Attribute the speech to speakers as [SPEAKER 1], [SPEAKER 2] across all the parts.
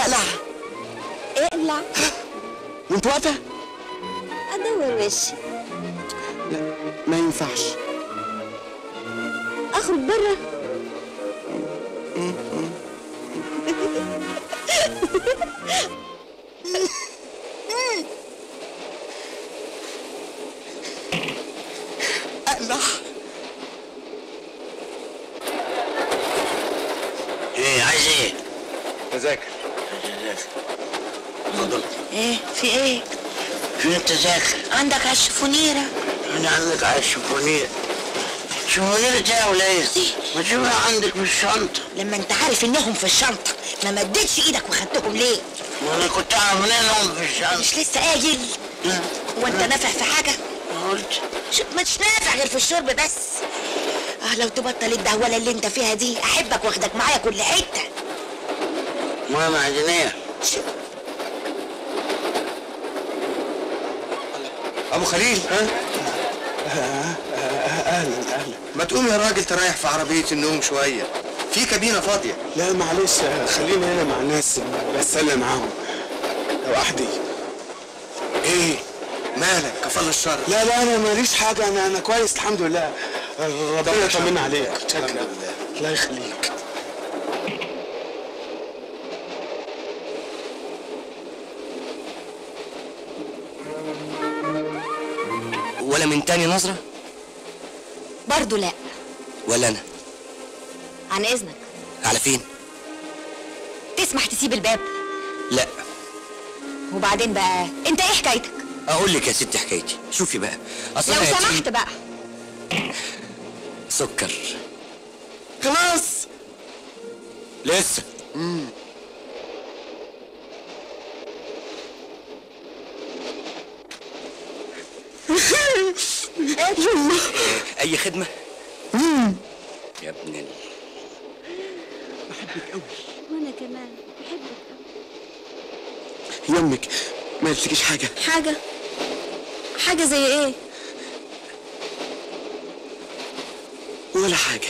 [SPEAKER 1] اقلع
[SPEAKER 2] اقلع
[SPEAKER 1] وانت واقفه
[SPEAKER 2] ادور وشي
[SPEAKER 1] لا ما ينفعش
[SPEAKER 2] اخرج بره
[SPEAKER 1] اقلع
[SPEAKER 3] ايه عايز ايه؟
[SPEAKER 4] تذاكر
[SPEAKER 3] اتفضل
[SPEAKER 2] ايه في ايه
[SPEAKER 3] فين التذاكر؟
[SPEAKER 2] عندك على الشفونيره
[SPEAKER 3] انا عندك على الشوفونير شوفونير ده يا ولية ما تشوفها عندك في الشنطة
[SPEAKER 2] لما انت عارف انهم في الشنطه ما مدتش ايدك وخدتهم ليه
[SPEAKER 3] وانا كنت اعرف منين انهم في الشنطة
[SPEAKER 2] مش لسه قايل هو انت نافع في حاجه
[SPEAKER 3] قلت
[SPEAKER 2] شوف مش نافع غير في الشرب بس اه لو تبطل الدهوله اللي انت فيها دي احبك واخدك معايا كل حته
[SPEAKER 3] ميه معدنية
[SPEAKER 2] شوف
[SPEAKER 4] ابو خليل ها
[SPEAKER 1] اهلا اهلا
[SPEAKER 4] ما تقوم يا راجل تريح في عربيه النوم شويه في كابينه فاضيه
[SPEAKER 1] لا معلش خليني هنا مع الناس بسلم معاهم لوحدي ايه
[SPEAKER 4] مالك كفل الشر
[SPEAKER 1] لا لا انا ماليش حاجه انا انا كويس الحمد لله ربنا يطمنا عليك
[SPEAKER 4] الحمد
[SPEAKER 1] شكرا
[SPEAKER 4] لله.
[SPEAKER 1] الله يخليك
[SPEAKER 5] ولا من تاني نظرة
[SPEAKER 2] برضه لا
[SPEAKER 5] ولا أنا
[SPEAKER 2] عن اذنك
[SPEAKER 5] على فين
[SPEAKER 2] تسمح تسيب الباب
[SPEAKER 5] لا
[SPEAKER 2] وبعدين بقى انت ايه حكايتك
[SPEAKER 5] أقول لك يا ستي حكايتي شوفي بقى أصل
[SPEAKER 2] لو
[SPEAKER 5] أنا يتيم
[SPEAKER 2] سمحت بقى
[SPEAKER 5] سكر
[SPEAKER 1] خلاص
[SPEAKER 5] لسه أي خدمة يا ابن ال...
[SPEAKER 2] وانا كمان بحبك
[SPEAKER 1] يمك ما قلتلكيش حاجه
[SPEAKER 2] حاجه حاجه زي ايه
[SPEAKER 1] ولا حاجه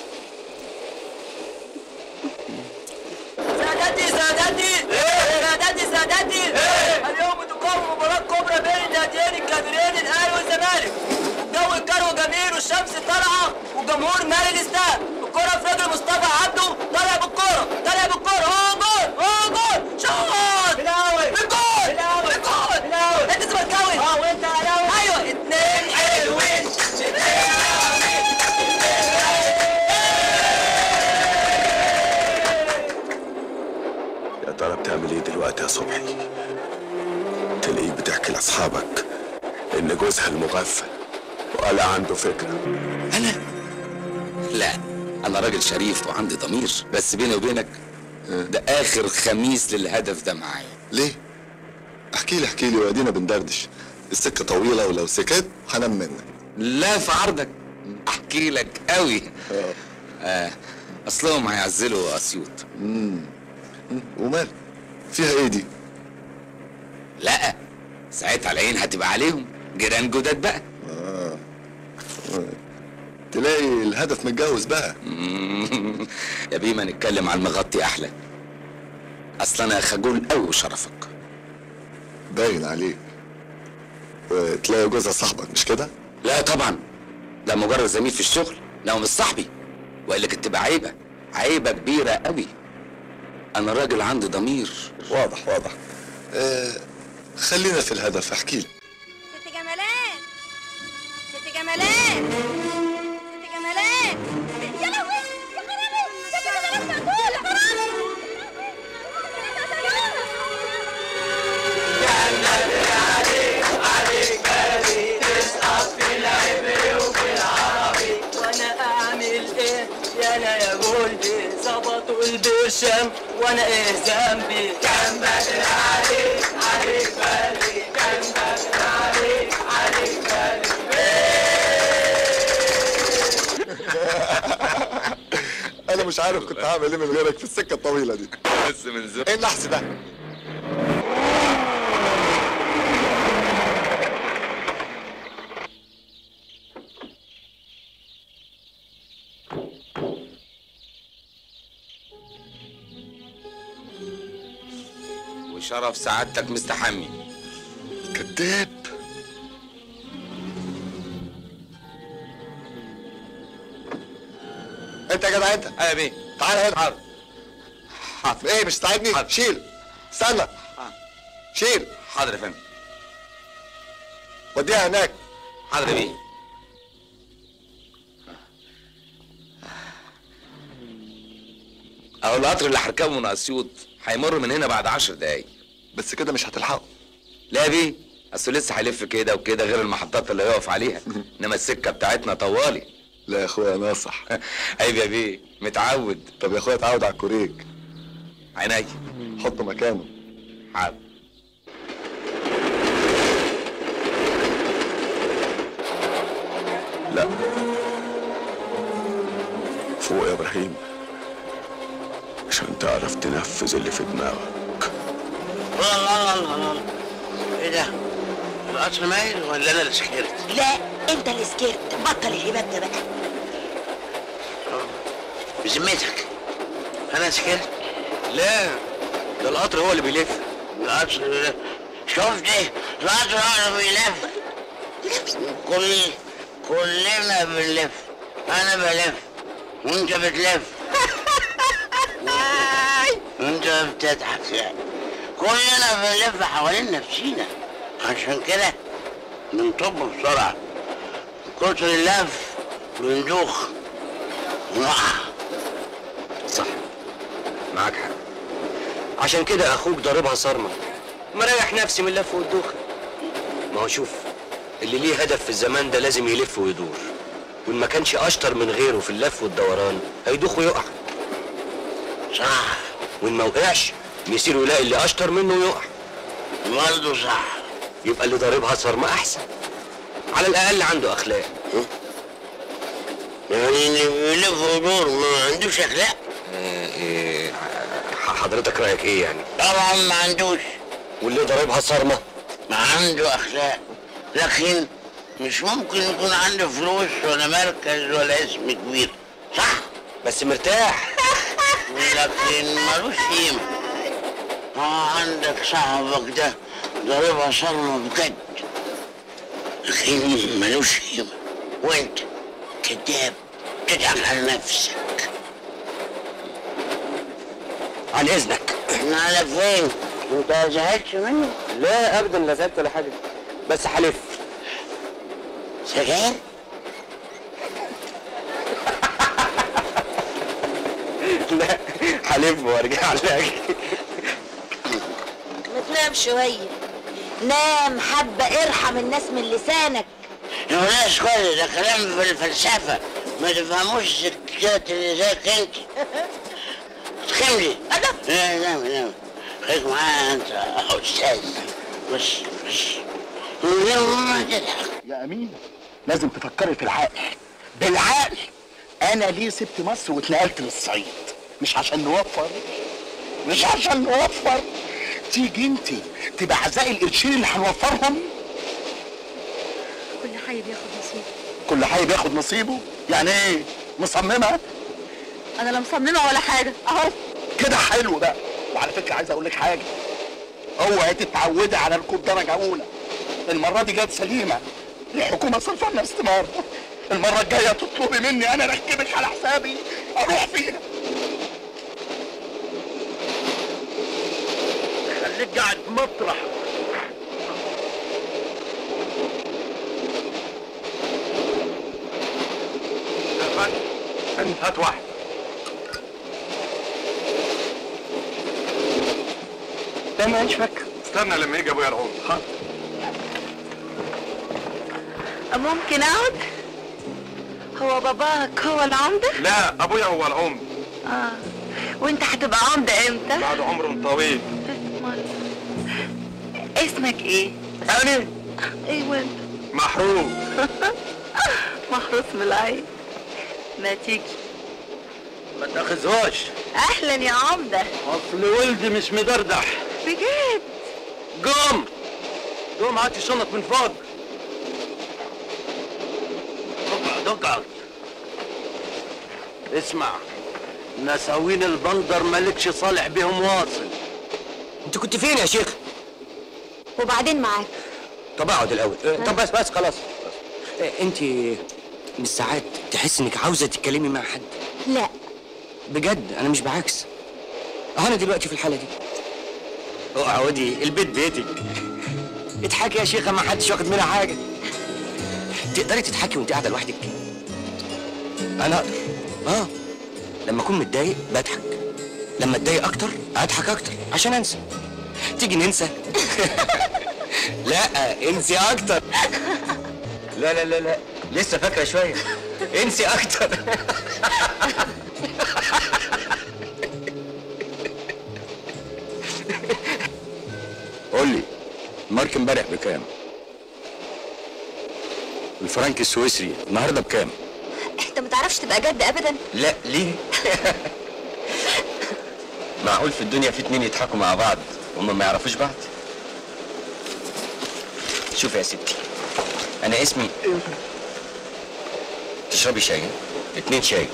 [SPEAKER 6] سادتي سادتي سادتي سادتي اليوم تقام مباراة كبرى بين الناديين الكبيرين الاهلي والزمالك الجو الجو جميل والشمس طالعة والجمهور مالي الاستاد الكرة في رجل مصطفى عبده طالع بالكرة طالع بالكرة هو جول هو جول شوط بلاوي بالجول بلاوي بالجول بلاوي انت زملكاوي اه وانت اهلاوي ايوه اتنين حلوين
[SPEAKER 7] يا ترى بتعمل ايه دلوقتي يا صبحي تلاقيك بتحكي لاصحابك ان جوزها المغفل ولا عنده فكره
[SPEAKER 5] أنا لا أنا راجل شريف وعندي ضمير بس بيني وبينك ده آخر خميس للهدف ده معايا
[SPEAKER 7] ليه احكي لي احكي لي وادينا بندردش السكه طويله ولو سكت هنام منك
[SPEAKER 5] لا في عرضك احكي لك قوي آه اصلهم هيعزلوا اسيوط
[SPEAKER 7] ومال فيها ايه دي
[SPEAKER 5] لا ساعتها العين هتبقى عليهم جيران جداد بقى
[SPEAKER 7] تلاقي الهدف متجوز بقى
[SPEAKER 5] يا بيما نتكلم على المغطي احلى اصل انا خجول قوي وشرفك
[SPEAKER 7] باين عليك وتلاقي جوزها صاحبك مش كده
[SPEAKER 5] لا طبعا ده مجرد زميل في الشغل لا هو مش صاحبي والا كانت تبقى عيبه عيبه كبيره قوي انا راجل عندي ضمير
[SPEAKER 7] واضح واضح آه خلينا في الهدف احكي لي
[SPEAKER 2] ست جمالات ست جمالات ست جمالات يا لهوي يا خرابي ست جمالات مقتولة
[SPEAKER 6] وانا اعمل ايه يا انا يا قلبي ظبطوا البرشام وانا ايه ذنبي كان بدري عليك عليك بالي كان بدري عليك عليك بالي
[SPEAKER 7] انا مش عارف كنت هعمل ايه من غيرك في السكه الطويله دي
[SPEAKER 5] بس من زمان
[SPEAKER 7] ايه النحس ده
[SPEAKER 5] شرف سعادتك مستحمي
[SPEAKER 7] كذاب
[SPEAKER 4] انت يا جدع انت
[SPEAKER 5] ايوه بيه
[SPEAKER 4] تعال هنا
[SPEAKER 5] حاضر
[SPEAKER 4] حاضر ايه مش تساعدني
[SPEAKER 5] حاضر.
[SPEAKER 4] شيل استنى شيل
[SPEAKER 5] حاضر يا فندم
[SPEAKER 4] وديها هناك
[SPEAKER 5] حاضر يا بيه اهو القطر اللي هركبه من اسيوط هيمر من هنا بعد عشر دقايق
[SPEAKER 7] بس كده مش هتلحقه
[SPEAKER 5] لا يا بيه اصل لسه هيلف كده وكده غير المحطات اللي هيقف عليها انما السكه بتاعتنا طوالي
[SPEAKER 7] لا يا اخويا ناصح
[SPEAKER 5] عيب يا بيه متعود
[SPEAKER 7] طب يا اخويا اتعود على الكوريك
[SPEAKER 5] عينيا
[SPEAKER 7] حطه مكانه
[SPEAKER 5] حاضر
[SPEAKER 7] لا فوق يا ابراهيم عشان تعرف تنفذ اللي في دماغك
[SPEAKER 3] الله الله الله الله ايه ده؟ القطر مايل ولا انا اللي سكرت؟
[SPEAKER 2] لا انت اللي سكرت بطل الهباب ده بقى
[SPEAKER 3] بذمتك انا سكرت؟
[SPEAKER 4] لا ده القطر هو اللي بيلف
[SPEAKER 3] القطر بيلف. شفت ايه؟ القطر هو اللي بيلف كل كلنا بنلف انا بلف وانت بتلف انت بتضحك يعني كلنا بنلف حوالين نفسينا عشان كده بنطب بسرعة كتر اللف بندوخ ونقع
[SPEAKER 5] صح معاك حق
[SPEAKER 8] عشان كده اخوك ضاربها صارمه مريح نفسي من اللف والدوخه ما هو شوف اللي ليه هدف في الزمان ده لازم يلف ويدور وان ما كانش اشطر من غيره في اللف والدوران هيدوخ ويقع
[SPEAKER 3] صح
[SPEAKER 8] وان ما وقعش يصير يلاقي اللي اشطر منه ويقع
[SPEAKER 3] برضه صح
[SPEAKER 8] يبقى اللي ضاربها صارمه احسن على الاقل عنده اخلاق
[SPEAKER 3] يعني اللي بيلف ويدور ما عندوش اخلاق
[SPEAKER 8] آه، إيه، ح- حضرتك رايك ايه يعني
[SPEAKER 3] طبعا ما عندوش
[SPEAKER 8] واللي ضاربها صارمه
[SPEAKER 3] ما عنده اخلاق لكن مش ممكن يكون عنده فلوس ولا مركز ولا اسم كبير صح
[SPEAKER 8] بس مرتاح
[SPEAKER 3] لكن ملوش قيمة اه عندك صاحبك ده ضاربها صرمة بجد لكن ملوش قيمة وانت كذاب تضحك على نفسك
[SPEAKER 8] عن اذنك
[SPEAKER 3] احنا على فين؟ انت ما زهقتش مني؟
[SPEAKER 8] لا ابدا لا زعلت ولا حاجه بس حلف
[SPEAKER 3] سجاير؟
[SPEAKER 8] لا حلف وارجع لك
[SPEAKER 2] ما تنام شويه نام حبه ارحم الناس من لسانك
[SPEAKER 3] يا ناس كل ده كلام في الفلسفة ما تفهموش السكات اللي زيك انت تخملي لا لا لا خليك معايا انت يا استاذ بس بس من غير ما تضحك
[SPEAKER 9] يا امين لازم تفكري في العقل بالعقل انا ليه سبت مصر واتنقلت للصعيد مش عشان نوفر مش عشان نوفر تيجي انت تبقى عزاء القرشين اللي هنوفرهم
[SPEAKER 10] كل حي بياخد نصيبه
[SPEAKER 9] كل حي بياخد نصيبه يعني ايه مصممه
[SPEAKER 10] انا لا مصممه ولا حاجه
[SPEAKER 9] اهو كده حلو بقى وعلى فكره عايز اقول لك حاجه اوعي تتعودي على ركوب درجه اولى المره دي جت سليمه الحكومه صرف لنا استماره المره الجايه تطلبي مني انا اركبك على حسابي اروح فيها
[SPEAKER 8] خليك قاعد مطرح
[SPEAKER 7] هات واحد
[SPEAKER 9] ده ما فاكر
[SPEAKER 7] استنى لما يجي ابويا العمر
[SPEAKER 10] ممكن اقعد هو باباك هو العمده
[SPEAKER 7] لا ابويا هو العمر
[SPEAKER 10] اه وانت هتبقى عمده امتى
[SPEAKER 7] بعد عمر طويل
[SPEAKER 10] أمال. اسمك ايه
[SPEAKER 7] انا
[SPEAKER 10] ايه وانت
[SPEAKER 7] محروق
[SPEAKER 10] محروس من العين ما تيجي
[SPEAKER 8] ما تاخذهوش
[SPEAKER 10] اهلا يا عمده
[SPEAKER 8] اصل ولدي مش مدردح
[SPEAKER 10] بجد
[SPEAKER 8] قوم قوم هات الشنط من فوق اقعد اقعد اسمع نساوين البندر مالكش صالح بهم واصل انت كنت فين يا شيخ
[SPEAKER 2] وبعدين معاك
[SPEAKER 8] طب اقعد الاول اه، طب بس بس خلاص اه، انت من ساعات تحس انك عاوزه تتكلمي مع حد
[SPEAKER 2] لا
[SPEAKER 8] بجد انا مش بعكس اهو انا دلوقتي في الحاله دي اقعدي البيت بيتك اضحكي يا شيخه ما حدش واخد منها حاجه تقدري تضحكي وانت قاعده لوحدك انا اقدر اه لما اكون متضايق بضحك لما اتضايق اكتر اضحك اكتر عشان انسى تيجي ننسى لا انسي اكتر لا لا لا لا لسه فاكره شويه انسي اكتر
[SPEAKER 5] قول لي المارك امبارح بكام؟ الفرنك السويسري النهارده بكام؟
[SPEAKER 2] انت ما تعرفش تبقى جد ابدا
[SPEAKER 8] لا ليه معقول في الدنيا في اتنين يضحكوا مع بعض وهم ما يعرفوش بعض شوف يا ستي انا اسمي تشربي شاي اتنين شاي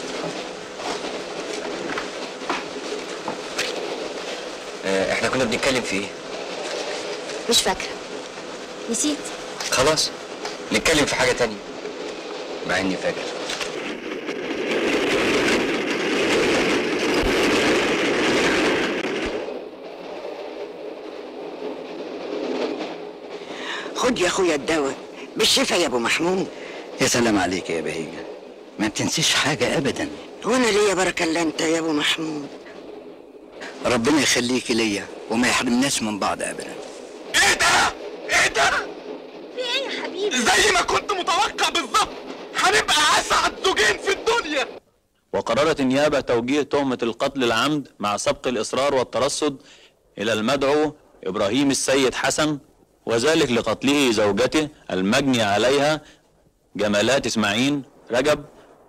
[SPEAKER 8] آه، احنا كنا بنتكلم في ايه
[SPEAKER 2] مش فاكره نسيت
[SPEAKER 8] خلاص نتكلم في حاجة تانية مع اني فاكر
[SPEAKER 11] خد يا اخويا الدواء بالشفا يا ابو محمود
[SPEAKER 12] يا سلام عليك يا بهيجة ما بتنسيش حاجة أبدا
[SPEAKER 11] وانا ليا بركه الا انت يا ابو محمود
[SPEAKER 12] ربنا يخليكي ليا وما يحرمناش من بعض أبدا
[SPEAKER 9] ايه ده؟ ايه ده؟
[SPEAKER 2] في ايه يا حبيبي
[SPEAKER 9] زي ما كنت متوقع بالظبط هنبقى اسعد زوجين في الدنيا
[SPEAKER 13] وقررت النيابة توجيه تهمة القتل العمد مع سبق الإصرار والترصد إلى المدعو إبراهيم السيد حسن وذلك لقتله زوجته المجني عليها جمالات إسماعيل رجب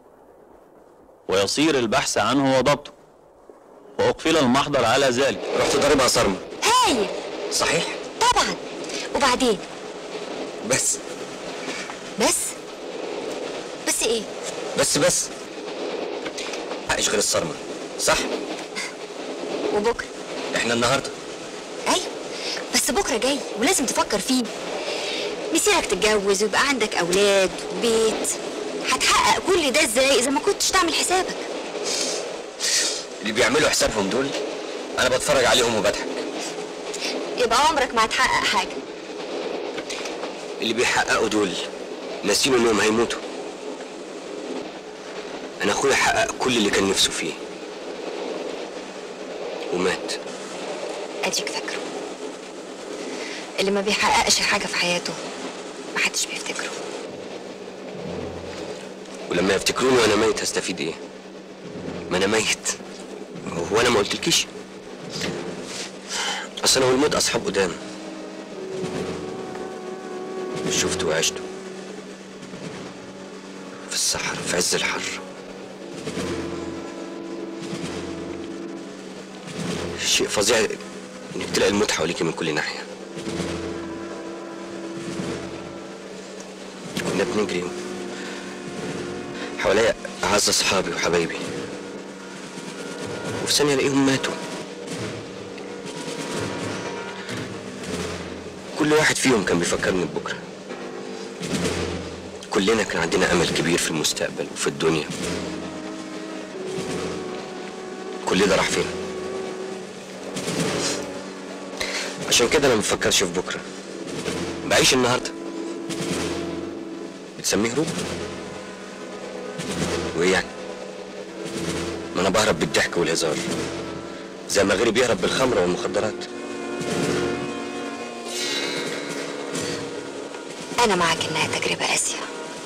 [SPEAKER 13] ويصير البحث عنه وضبطه وأقفل المحضر على ذلك
[SPEAKER 8] رحت ضاربها صرمة
[SPEAKER 2] هايل
[SPEAKER 8] صحيح
[SPEAKER 2] طبعا وبعدين
[SPEAKER 8] بس
[SPEAKER 2] بس بس ايه
[SPEAKER 8] بس بس حقش غير الصرمة صح
[SPEAKER 2] وبكره
[SPEAKER 8] احنا النهارده
[SPEAKER 2] ايوه بس بكره جاي ولازم تفكر فيه مسيرك تتجوز ويبقى عندك اولاد وبيت هتحقق كل ده ازاي اذا ما كنتش تعمل حسابك
[SPEAKER 8] اللي بيعملوا حسابهم دول انا بتفرج عليهم وبضحك
[SPEAKER 2] يبقى عمرك ما هتحقق حاجه
[SPEAKER 8] اللي بيحققوا دول ناسين انهم هيموتوا انا اخويا حقق كل اللي كان نفسه فيه ومات
[SPEAKER 2] اديك فاكره اللي ما بيحققش حاجه في حياته ما حدش بيفتكره
[SPEAKER 8] ولما يفتكروني وانا ميت هستفيد ايه ما انا ميت هو انا ما قلتلكيش اصل انا والموت اصحاب قدام شفت وعشت في الصحراء في عز الحر شيء فظيع انك تلاقي الموت حواليك من كل ناحيه كنا بنجري حواليا أعز أصحابي وحبايبي وفي ثانية ألاقيهم ماتوا كل واحد فيهم كان بيفكرني ببكرة كلنا كان عندنا أمل كبير في المستقبل وفي الدنيا كل ده راح فين عشان كده أنا مفكرش في بكرة بعيش النهاردة بتسميه هروب وايه يعني؟ ما انا بهرب بالضحك والهزار زي ما غيري بيهرب بالخمره والمخدرات
[SPEAKER 2] انا معاك انها تجربه قاسيه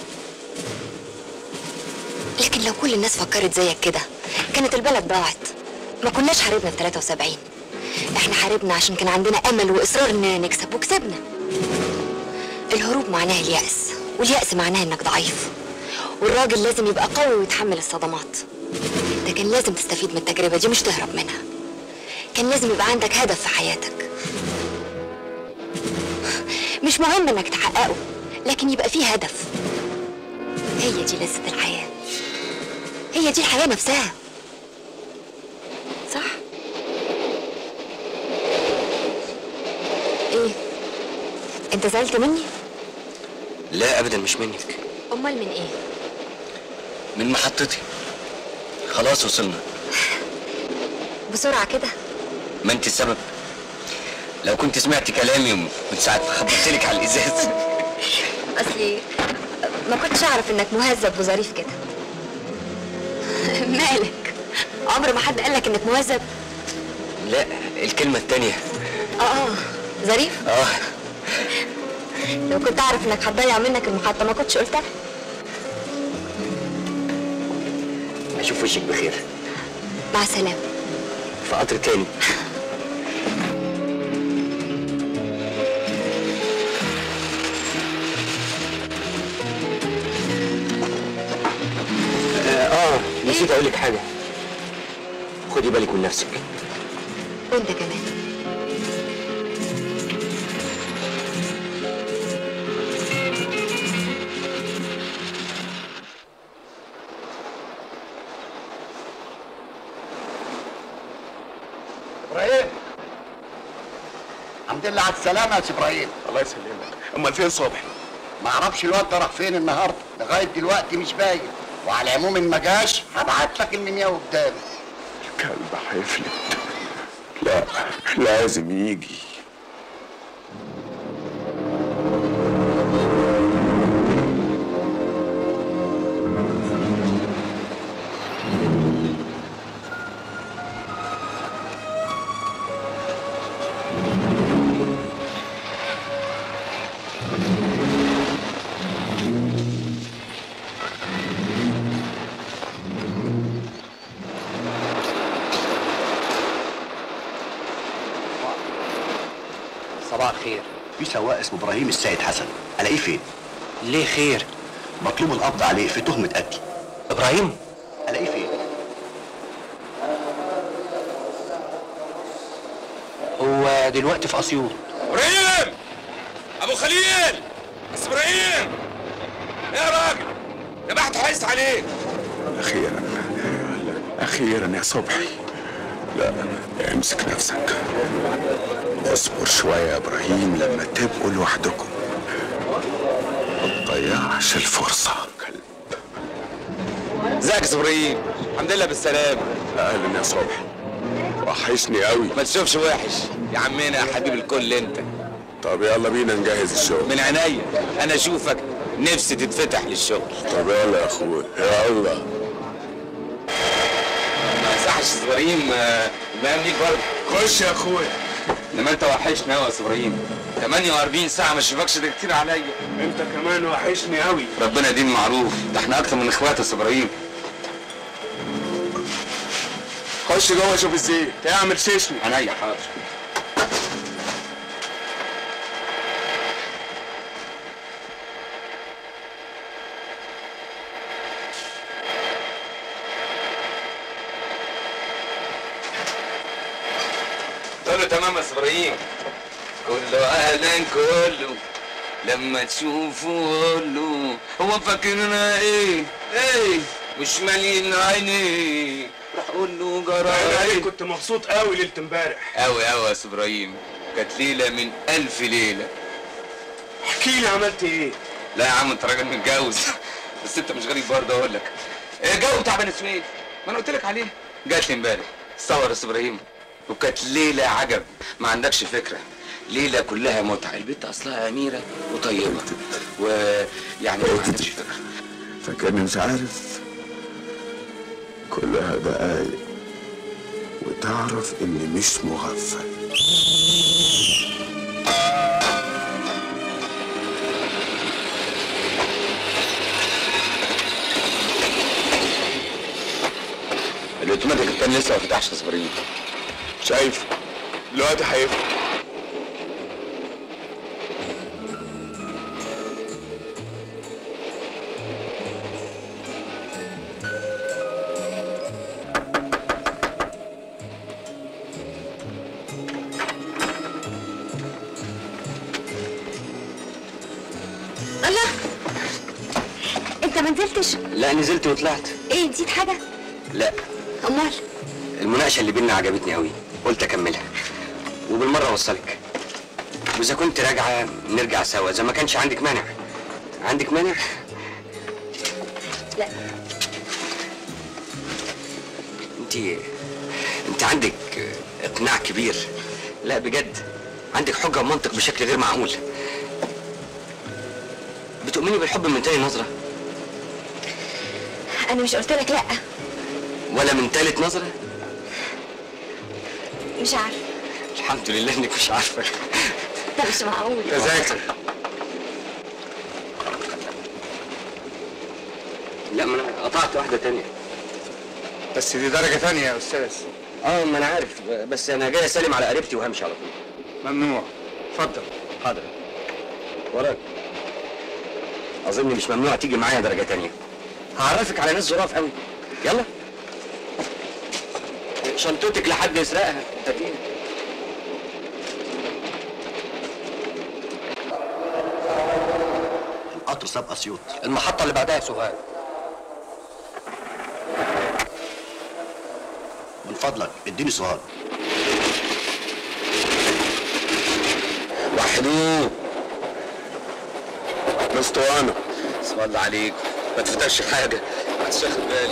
[SPEAKER 2] لكن لو كل الناس فكرت زيك كده كانت البلد ضاعت ما كناش حاربنا في 73 احنا حاربنا عشان كان عندنا امل واصرار اننا نكسب وكسبنا الهروب معناه اليأس واليأس معناه انك ضعيف والراجل لازم يبقى قوي ويتحمل الصدمات انت كان لازم تستفيد من التجربة دي مش تهرب منها كان لازم يبقى عندك هدف في حياتك مش مهم انك تحققه لكن يبقى فيه هدف هي دي لذة الحياة هي دي الحياة نفسها صح انت زعلت مني
[SPEAKER 8] لا ابدا مش منك
[SPEAKER 2] امال من ايه
[SPEAKER 8] من محطتي خلاص وصلنا
[SPEAKER 2] بسرعه كده
[SPEAKER 8] ما انت السبب لو كنت سمعت كلامي من ساعه ما خبطت لك على الازاز
[SPEAKER 2] اصلي ما كنتش اعرف انك مهذب وظريف كده مالك عمر ما حد قالك انك مهذب
[SPEAKER 8] لا الكلمه التانيه
[SPEAKER 2] اه اه ظريف
[SPEAKER 8] اه
[SPEAKER 2] لو كنت اعرف انك هتضيع منك المحطه ما كنتش قلتها
[SPEAKER 8] اشوف وشك بخير
[SPEAKER 2] مع السلامه
[SPEAKER 8] في قطر تاني اه آه، نسيت اقول لك حاجه خدي بالك من نفسك
[SPEAKER 2] وانت كمان
[SPEAKER 9] ابراهيم الحمد لله على السلامة يا سي ابراهيم
[SPEAKER 7] الله يسلمك امال فين صبحي
[SPEAKER 9] ما اعرفش الواد ده راح فين النهارده لغاية دلوقتي مش باين وعلى العموم ان ما جاش هبعت لك المنياوي قدامي
[SPEAKER 7] الكلب هيفلت لا لازم يجي
[SPEAKER 8] صباح الخير
[SPEAKER 9] في سواق اسمه ابراهيم السيد حسن الاقيه فين
[SPEAKER 8] ليه خير
[SPEAKER 9] مطلوب القبض عليه في تهمة قتل
[SPEAKER 8] ابراهيم
[SPEAKER 9] الاقيه فين
[SPEAKER 8] هو دلوقتي في اسيوط
[SPEAKER 5] ابراهيم ابو خليل بس ابراهيم إيه يا راجل نبحت حيث عليك
[SPEAKER 7] اخيرا اخيرا يا صبحي لا امسك نفسك اصبر شويه يا ابراهيم لما تبقوا لوحدكم ما تضيعش الفرصه
[SPEAKER 5] ازيك يا ابراهيم الحمد لله بالسلامه
[SPEAKER 7] اهلا يا صبحي وحشني قوي
[SPEAKER 5] ما تشوفش وحش يا عمنا يا حبيب الكل انت
[SPEAKER 7] طب يلا بينا نجهز الشغل
[SPEAKER 5] من عينيا انا اشوفك نفسي تتفتح للشغل
[SPEAKER 7] طب يلا يا اخويا يلا
[SPEAKER 5] ما يصحش يا ابراهيم آه، المهام ليك برضه
[SPEAKER 7] خش يا اخويا
[SPEAKER 5] انما انت وحشني قوي يا ابراهيم 48 ساعه ما اشوفكش ده كتير عليا
[SPEAKER 7] انت كمان وحشني قوي
[SPEAKER 5] ربنا دين معروف ده احنا اكتر من اخوات يا ابراهيم
[SPEAKER 7] خش جوه شوف الزيت اعمل شيشني
[SPEAKER 5] عينيا حاضر كله تمام يا ابراهيم كله اهلا كله لما تشوفه قوله هو فاكرنا ايه ايه مش مالين عيني راح اقول له جراي
[SPEAKER 7] كنت مبسوط قوي ليله امبارح
[SPEAKER 5] قوي قوي يا أستاذ ابراهيم كانت ليله من الف ليله
[SPEAKER 7] احكي لي عملت ايه
[SPEAKER 5] لا يا عم انت راجل متجوز بس انت مش غريب برضه اقول لك إيه جو بتاع بني سويف ما انا قلت لك عليه جات لي امبارح تصور يا أستاذ ابراهيم وكانت ليله عجب ما عندكش فكره ليله كلها متعه البنت اصلها اميره وطيبه ويعني ما عندكش فكره
[SPEAKER 7] فاكرني مش عارف كلها دقايق وتعرف اني مش مغفل
[SPEAKER 5] الاوتوماتيك التاني لسه ما فتحش يا أستاذ ابراهيم
[SPEAKER 7] شايف دلوقتي هيفتح
[SPEAKER 2] الله انت ما نزلتش
[SPEAKER 8] لا نزلت وطلعت
[SPEAKER 2] ايه نسيت حاجه
[SPEAKER 8] لا
[SPEAKER 2] امال
[SPEAKER 8] المناقشه اللي بينا عجبتني قوي قلت اكملها وبالمره اوصلك واذا كنت راجعه نرجع سوا اذا ما كانش عندك مانع عندك مانع
[SPEAKER 2] لا
[SPEAKER 8] انت انت عندك اقناع كبير لا بجد عندك حجه ومنطق بشكل غير معقول بتؤمني بالحب من تاني نظره
[SPEAKER 2] انا مش قلت لك لا
[SPEAKER 8] ولا من تالت نظره
[SPEAKER 2] مش عارفه
[SPEAKER 8] الحمد لله انك مش عارفه
[SPEAKER 2] ده مش معقول
[SPEAKER 8] تذاكر لا ما انا قطعت واحده تانية
[SPEAKER 4] بس دي درجة تانية يا أستاذ
[SPEAKER 8] اه ما انا عارف بس انا جاي اسلم على قريبتي وهمشي على طول
[SPEAKER 4] ممنوع اتفضل
[SPEAKER 8] حاضر وراك اظن مش ممنوع تيجي معايا درجه تانية هعرفك على ناس ظراف قوي يلا شنطتك لحد يسرقها هاتيها
[SPEAKER 14] القطر ساب اسيوط
[SPEAKER 8] المحطه اللي بعدها سوهاج
[SPEAKER 14] من فضلك اديني سؤال
[SPEAKER 7] وحدوه اسطوانة
[SPEAKER 5] اسم الله عليك ما تفتحش حاجه ما واخد بالي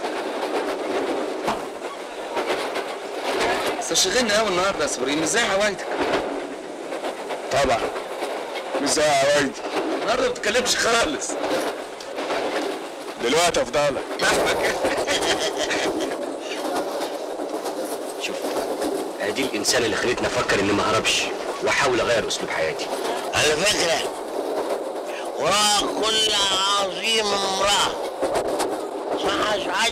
[SPEAKER 5] بس شغلنا قوي النهارده يا صبرين مش زي عوايدك
[SPEAKER 1] طبعا مش زي عوايدي
[SPEAKER 5] النهارده ما بتتكلمش خالص
[SPEAKER 1] دلوقتي افضلك
[SPEAKER 8] شوف ادي الانسان اللي خلتني افكر اني ما اهربش واحاول اغير اسلوب حياتي
[SPEAKER 3] على فكرة وراء كل عظيم امرأة صح يا سعاد؟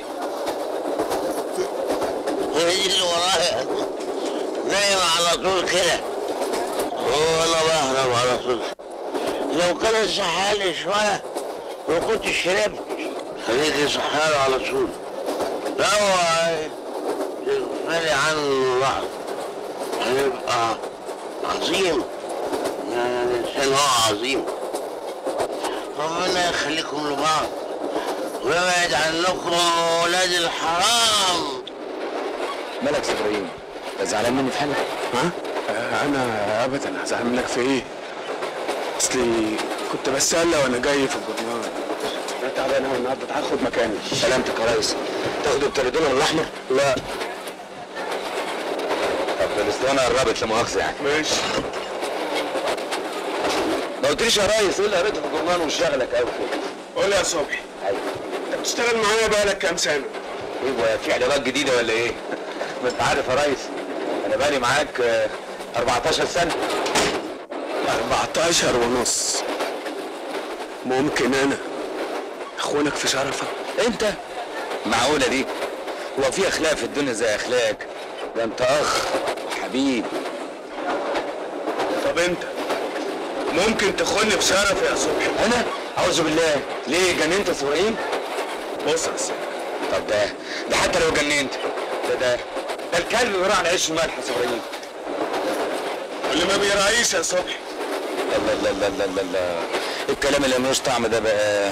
[SPEAKER 3] هي دي اللي ورايا نايم على طول كده وانا بهرب على طول لو كان صحالي شوية ما كنتش شربت خليكي صحالي على طول لا هو يغفلي عنه بعض هيبقى عظيم يعني الإنسان هو عظيم ربنا يخليكم لبعض ويبعد عنكم ولاد الحرام
[SPEAKER 8] مالك يا ابراهيم انت زعلان مني في حاجه
[SPEAKER 1] ها؟ آه، انا ابدا هزعل منك في ايه؟ اصلي كنت بتسلى وانا جاي في الجرنان انا تعبان قوي النهارده تعال خد مكاني
[SPEAKER 8] سلامتك يا ريس تاخدوا التردون الاحمر
[SPEAKER 1] لا
[SPEAKER 5] طب الاسطوانه قربت لا مؤاخذه يعني
[SPEAKER 1] ماشي
[SPEAKER 5] ما قلتليش يا ريس ايه اللي قريته في الجورنال وشغلك قوي كده
[SPEAKER 1] قول لي يا صبحي
[SPEAKER 5] ايوه
[SPEAKER 1] انت بتشتغل معايا بقالك كام سنه؟
[SPEAKER 5] ايه هو في علاقات جديده ولا ايه؟ ما انت عارف يا ريس انا بقالي معاك آه، 14 سنه
[SPEAKER 1] 14 ونص ممكن انا اخونك في شرفك
[SPEAKER 5] انت معقوله دي هو في اخلاق في الدنيا زي اخلاقك ده انت اخ حبيب
[SPEAKER 1] طب انت ممكن تخوني بشرفي يا صبحي
[SPEAKER 5] انا اعوذ بالله ليه جننت يا اسرائيل
[SPEAKER 1] بص يا سيدي
[SPEAKER 5] طب ده ده حتى لو جننت ده ده ده الكلب بيراعي على عيش الملح يا اسرائيل
[SPEAKER 1] اللي ما بيراعيش يا صبحي
[SPEAKER 5] لا لا لا لا لا لا الكلام اللي ملوش طعم ده بقى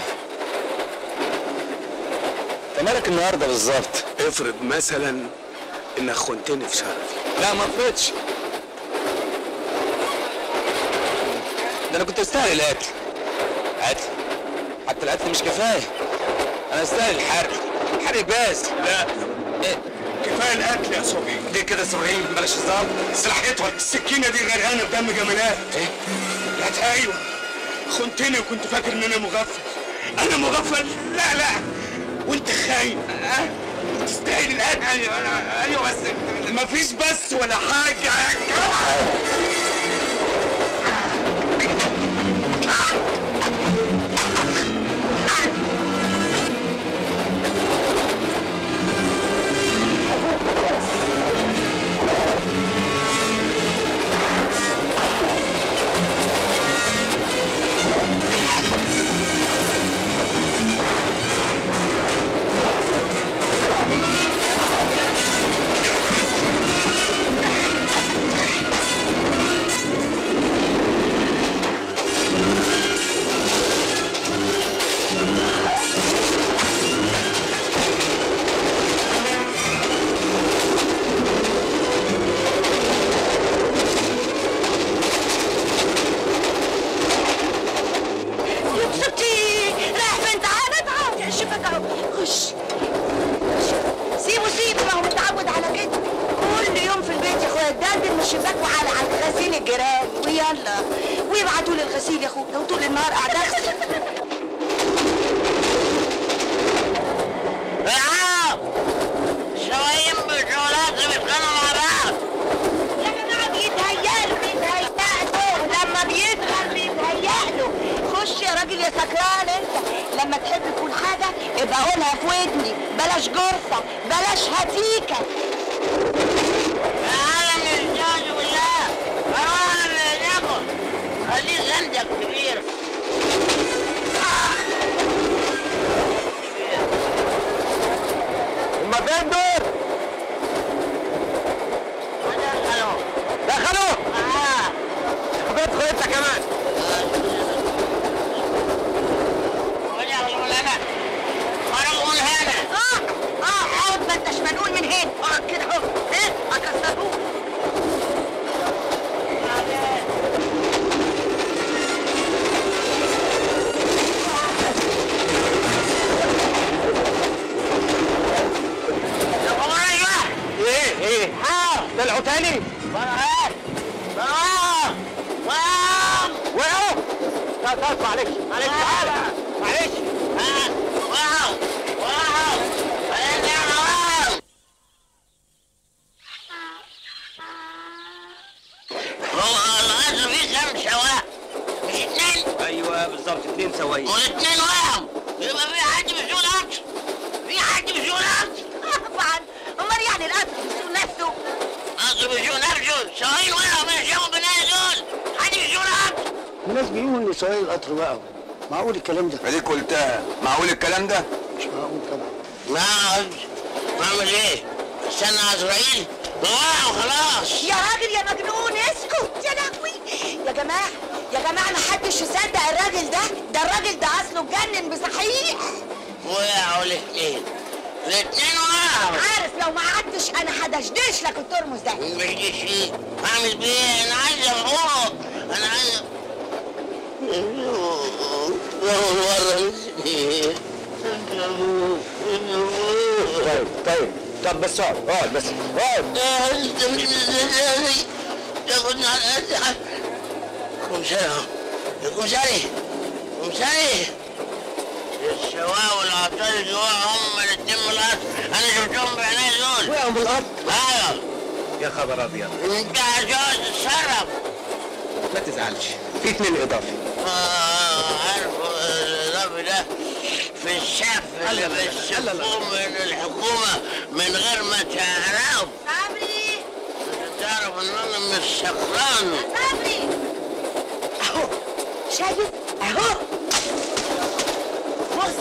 [SPEAKER 5] انت مالك النهارده بالظبط
[SPEAKER 1] افرض مثلا انك خنتني في شرفي
[SPEAKER 5] لا ما فرضش ده انا كنت استاهل القتل قتل حتى القتل مش كفايه انا استاهل الحرق الحرق بس
[SPEAKER 1] لا
[SPEAKER 5] ايه
[SPEAKER 1] كفايه القتل يا صبحي
[SPEAKER 5] ليه كده يا اسرائيل بلاش هزار
[SPEAKER 1] السلاح يطول السكينه دي غرقانه بدم جمالات
[SPEAKER 5] ايه
[SPEAKER 1] لا ايوه خنتني وكنت فاكر ان انا مغفل انا مغفل لا لا وانت خاين أه؟ تستاهل القتل ايوه انا ايوه بس مفيش بس ولا حاجه
[SPEAKER 15] الشباك وعلى على غسيل الجيران ويلا ويبعتوا لي الغسيل يا اخويا وطول النهار قاعده اغسل
[SPEAKER 3] يا شويين بالشغلات بيتخانقوا مع بعض
[SPEAKER 15] يا جماعه بيتهيألوا بيتهيألوا لما بيدخل بيتهيألوا خش يا راجل يا سكران انت لما تحب تقول حاجه ابقى قولها في ودني بلاش جرثه بلاش هتيكه
[SPEAKER 3] عالم الجوز بالله أروح لناكل خليه غندق كبير
[SPEAKER 8] هما فين دول؟ دخلوا ادخل انت كمان
[SPEAKER 3] خرجوا من هنا
[SPEAKER 15] اه اه اقعد ما انتش منقول من هنا اقعد كده اهو ايه هكسروه
[SPEAKER 8] ايه ايه ها طلعوا تاني
[SPEAKER 3] فرحات فرحات وقام
[SPEAKER 8] وقعوا طب طب معلش معلش تعالى معلش
[SPEAKER 3] ها وقام وقام خلينا وقام هو القطر فيه كام سواق؟ مش اتنين؟
[SPEAKER 8] ايوه بالظبط اتنين سواقين
[SPEAKER 3] والاتنين وقعوا يبقى في حد بيسوق القطر في حد بيسوق القطر
[SPEAKER 15] طبعا امال يعني القطر بيسوق نفسه
[SPEAKER 3] القطر بيسوق نفسه سواقين وقعوا من الشام البنات دول حد بيسوق القطر
[SPEAKER 12] الناس بيقولوا ان سواق القطر وقعوا معقول الكلام ده
[SPEAKER 5] اديك قلتها معقول الكلام ده
[SPEAKER 12] مش معقول طبعا
[SPEAKER 3] ما اقعد اعمل ايه؟ استنى عزرائيل وقعوا خلاص
[SPEAKER 15] يا راجل يا مجنون اسكت يا لهوي يا جماعه يا جماعه ما حدش يصدق الراجل ده ده الراجل ده اصله اتجنن بصحيح
[SPEAKER 3] وقعوا الاثنين الاثنين وقعوا
[SPEAKER 15] عارف لو ما قعدتش انا هدشدش لك الترمس ده
[SPEAKER 3] مش دي شيء اعمل بيه انا عايز اروح انا عايز اول مره
[SPEAKER 8] طيب طيب طب بس اقعد اقعد بس اقعد
[SPEAKER 3] انت مش مزاجي تاخدني على قد كمساري كمساري كمساري السواق والعطار جوا هم الاتنين من القطر انا شفتهم بعيني دول
[SPEAKER 8] وقعوا بالقطر
[SPEAKER 3] ايوه
[SPEAKER 8] يا خبر ابيض
[SPEAKER 3] انت عايز تتصرف
[SPEAKER 8] ما تزعلش في اتنين اضافي
[SPEAKER 3] آه عارف الرب ده في الشف اللي بيشفوه من الحكومة من غير ما تعرف
[SPEAKER 15] صبري
[SPEAKER 3] تعرف ان انا مش سكران
[SPEAKER 15] صبري اهو شايف اهو بص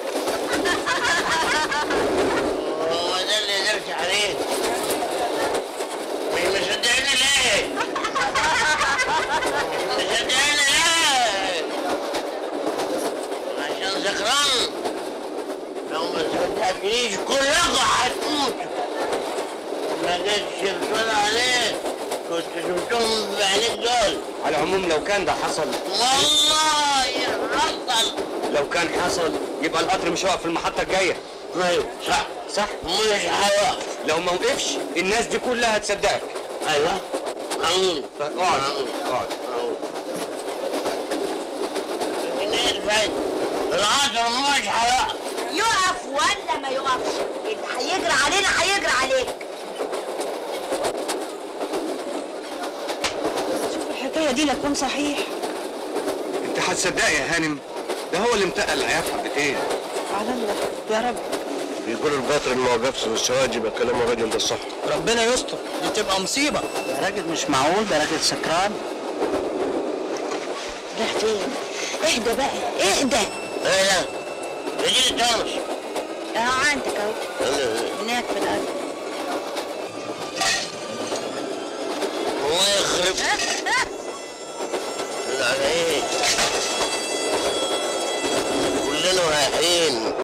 [SPEAKER 3] هو ده اللي قدرت عليه مش مصدقني ليه؟ مصدقني ليه؟ عشان سكران لو ما صدقتنيش كلكم هتموتوا ما جيتش بسرعة عليه كنت شفتهم بعينيك دول
[SPEAKER 8] على العموم لو كان ده حصل
[SPEAKER 3] والله حصل
[SPEAKER 8] لو كان حصل يبقى القطر مش هيقف في المحطة الجاية
[SPEAKER 3] ايوه صح
[SPEAKER 8] صح
[SPEAKER 3] مش هيقف
[SPEAKER 8] لو ما وقفش الناس دي كلها هتصدقك
[SPEAKER 3] ايوه معقول
[SPEAKER 8] اقعد اقعد
[SPEAKER 3] ايه الفايدة؟ القطر مش هيقف
[SPEAKER 15] يقف ولا ما يقفش اللي هيجري علينا هيجري عليك شوف الحكايه دي لا تكون صحيح
[SPEAKER 4] انت هتصدقي يا هانم ده هو اللي متقل العيال حبتين
[SPEAKER 15] على الله يا رب
[SPEAKER 7] بيقولوا القطر اللي ما وقفش في السواق يبقى كلام الراجل ده صح
[SPEAKER 12] ربنا يستر دي تبقى مصيبه يا راجل مش معقول ده راجل سكران
[SPEAKER 15] راح فين اهدى بقى اهدى
[SPEAKER 3] ايه ده؟ يجي لي توماس
[SPEAKER 15] اهو عندك اهو هناك في الارض
[SPEAKER 3] الله يخرب على ايه؟ كلنا رايحين